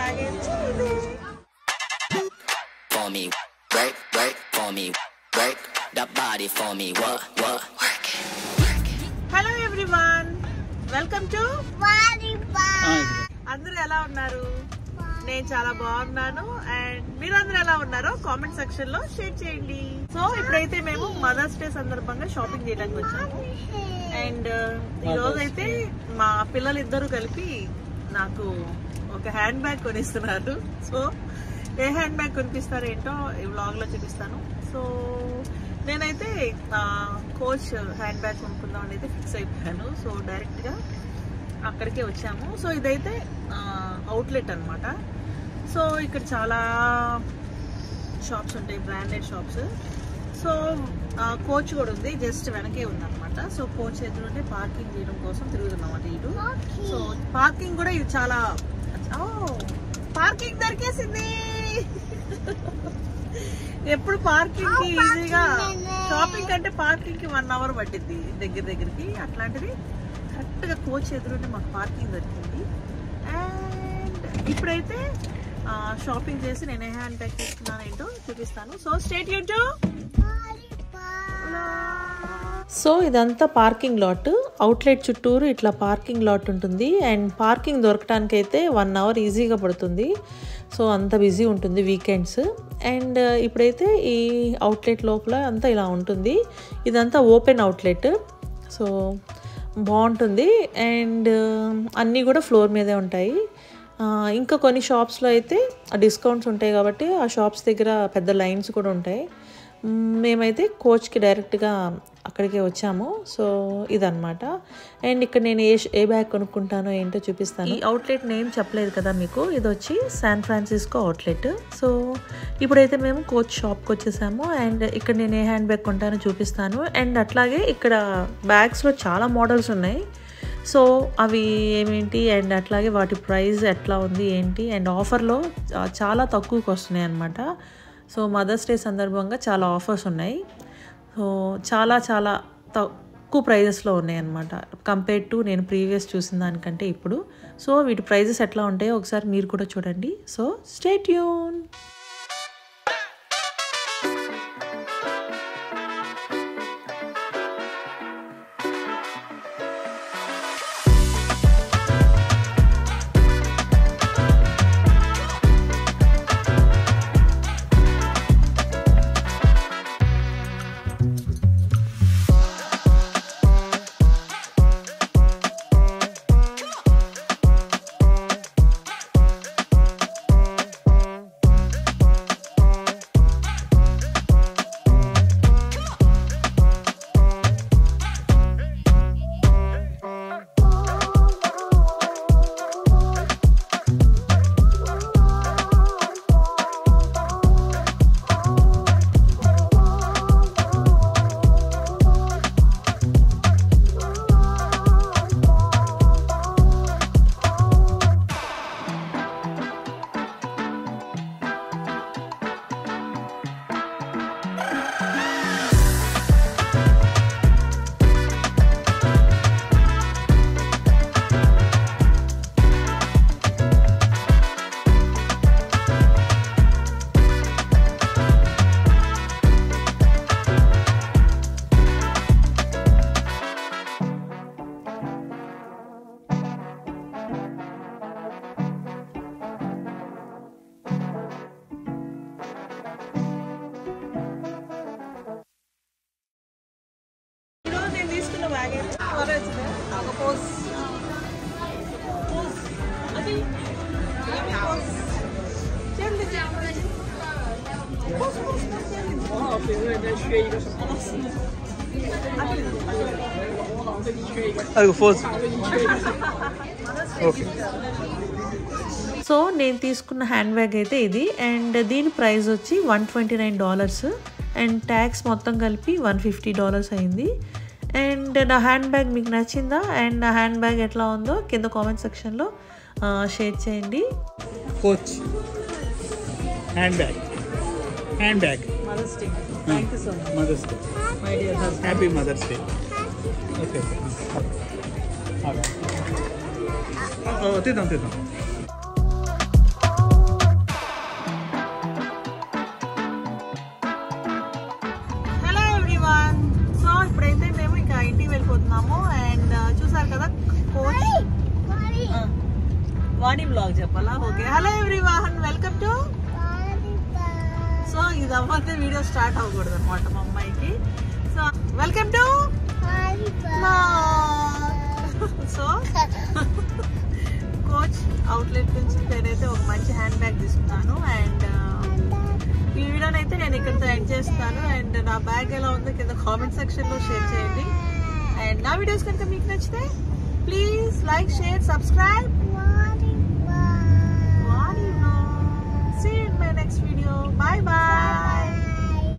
Baggage ఇది for me, work, work for me, work that body for me, what, what, work it, work it. Hello everyone welcome to అందరూ ఎలా ఉన్నారు నేను చాలా బాగున్నాను and మీరందరూ ఎలా ఉన్నారో కామెంట్ సెక్షన్ లో షేర్ చేయండి సో ఇప్పుడైతే మేము మదర్స్ డే సందర్భంగా షాపింగ్ చేయడానికి వచ్చాము అండ్ ఈ రోజు అయితే మా పిల్లలు ఇద్దరు కలిపి నాకు ఒక హ్యాండ్ బ్యాగ్ కొనిస్తున్నారు సో ఏ హ్యాండ్ బ్యాగ్ కొనిపిస్తారు ఏంటో ఈ వ్లాగ్ లో చూపిస్తాను సో నేనైతే కోచ్ హ్యాండ్ బ్యాగ్ కొనుక్కుందాం అని అయితే ఫిక్స్ అయిపోయాను సో డైరెక్ట్ గా అక్కడికే వచ్చాము సో ఇదైతే అవుట్లెట్ అన్నమాట సో ఇక్కడ చాలా షాప్స్ ఉంటాయి బ్రాండెడ్ షాప్స్ సో కోచ్ కూడా ఉంది జస్ట్ వెనకే ఉంది అనమాట సో కోచ్ ఎదురుంటే పార్కింగ్ చేయడం కోసం తిరుగుతున్నాం అటు ఇటు సో పార్కింగ్ కూడా ఇది చాలా పార్కింగ్ దొరికేసింది ఎప్పుడు పార్కింగ్ కి ఈజీగా షాపింగ్ అంటే పార్కింగ్ కి వన్ అవర్ పట్టింది దగ్గర దగ్గరికి అట్లాంటిది కరెక్ట్ గా కోచ్ ఎదురుంటే మాకు పార్కింగ్ దొరికింది అండ్ ఇప్పుడైతే షాపింగ్ చేసి నేను ఏ హ్యాండ్ బ్యాగ్ తీసుకున్నాను ఏంటో చూపిస్తాను సో స్టేట్ యూ సో ఇదంతా పార్కింగ్ లాట్ అవుట్లెట్ చుట్టూరు ఇట్లా పార్కింగ్ లాట్ ఉంటుంది అండ్ పార్కింగ్ దొరకడానికి అయితే వన్ అవర్ ఈజీగా పడుతుంది సో అంత బిజీ ఉంటుంది వీకెండ్స్ అండ్ ఇప్పుడైతే ఈ అవుట్లెట్ లోపల అంతా ఇలా ఉంటుంది ఇదంతా ఓపెన్ అవుట్లెట్ సో బాగుంటుంది అండ్ అన్నీ కూడా ఫ్లోర్ మీదే ఉంటాయి ఆ, ఇంకా కొన్ని షాప్స్లో అయితే డిస్కౌంట్స్ ఉంటాయి కాబట్టి ఆ షాప్స్ దగ్గర పెద్ద లైన్స్ కూడా ఉంటాయి మ్, మేమైతే కోచ్కి డైరెక్ట్గా అక్కడికే వచ్చాము సో ఇదన్నమాట అండ్ ఇక్కడ నేను ఏ ఏ బ్యాగ్ కొనుక్కుంటానో ఏంటో చూపిస్తాను ఈ అవుట్లెట్ నేమ్ చెప్పలేదు కదా మీకు ఇది వచ్చి శాన్ ఫ్రాన్సిస్కో అవుట్లెట్ సో ఇప్పుడైతే మేము కోచ్ షాప్కి వచ్చేసాము అండ్ ఇక్కడ నేను ఏ హ్యాండ్ బ్యాగ్ కొంటానో చూపిస్తాను అండ్ అట్లాగే ఇక్కడ బ్యాగ్స్లో చాలా మోడల్స్ ఉన్నాయి సో అవి ఏమేంటి అండ్ అట్లాగే వాటి ప్రైస్ ఎట్లా ఉంది ఏంటి అండ్ ఆఫర్లో చా- చాలా తక్కువకి వస్తున్నాయి అనమాట సో మదర్స్ డే సందర్భంగా చాలా ఆఫర్స్ ఉన్నాయి సో చాలా చాలా తక్కువ ప్రైజెస్లో ఉన్నాయి అనమాట కంపేర్ టు నేను ప్రీవియస్ చూసిన దానికంటే ఇప్పుడు సో వీటి ప్రైజెస్ ఎట్లా ఉంటాయో ఒకసారి మీరు కూడా చూడండి సో స్టేట్ యూన్ ఈరోజు నేను తీసుకున్న బ్యాగ్ అయితే కలర్ వచ్చింది ఒక పోజ్ పోజ్ అది ఏమి పోజ్ చెల్లి పోజ్ పోజ్ అది ఫోర్స్ ఓకే సో నేను తీసుకున్న హ్యాండ్ బ్యాగ్ అయితే ఇది అండ్ దీని ప్రైస్ వచ్చి one twenty nine dollars and tax మొత్తం కలిపి వన్ ఫిఫ్టీ డాలర్స్ అయింది అండ్ నా హ్యాండ్ బ్యాగ్ మీకు నచ్చిందా అండ్ నా హ్యాండ్ బ్యాగ్ ఎట్లా ఉందో కింద కామెంట్ సెక్షన్లో షేర్ చేయండి Coach handbag handbag Mother's Day thank you so much Mother's Day my dear husband happy Mother's Day okay okay తీద్దాం తీద్దాం బాడీ బ్లాగ్ చెప్పాలా okay hello everyone welcome to so ఇది అవ్వతే video start అవ్వకూడదు అనమాట మా అమ్మాయికి so welcome to so Coach outlet నుంచి నేనైతే ఒక మంచి హ్యాండ్ బ్యాగ్ తీసుకున్నాను అండ్ ఈ వీడియోని అయితే నేను ఇక్కడితో ఎండ్ చేస్తాను అండ్ నా బ్యాగ్ ఎలా ఉందో కింద కామెంట్ సెక్షన్ లో షేర్ చేయండి అండ్ నా వీడియోస్ కనుక మీకు నచ్చితే please like share subscribe See you in my next video. Bye bye.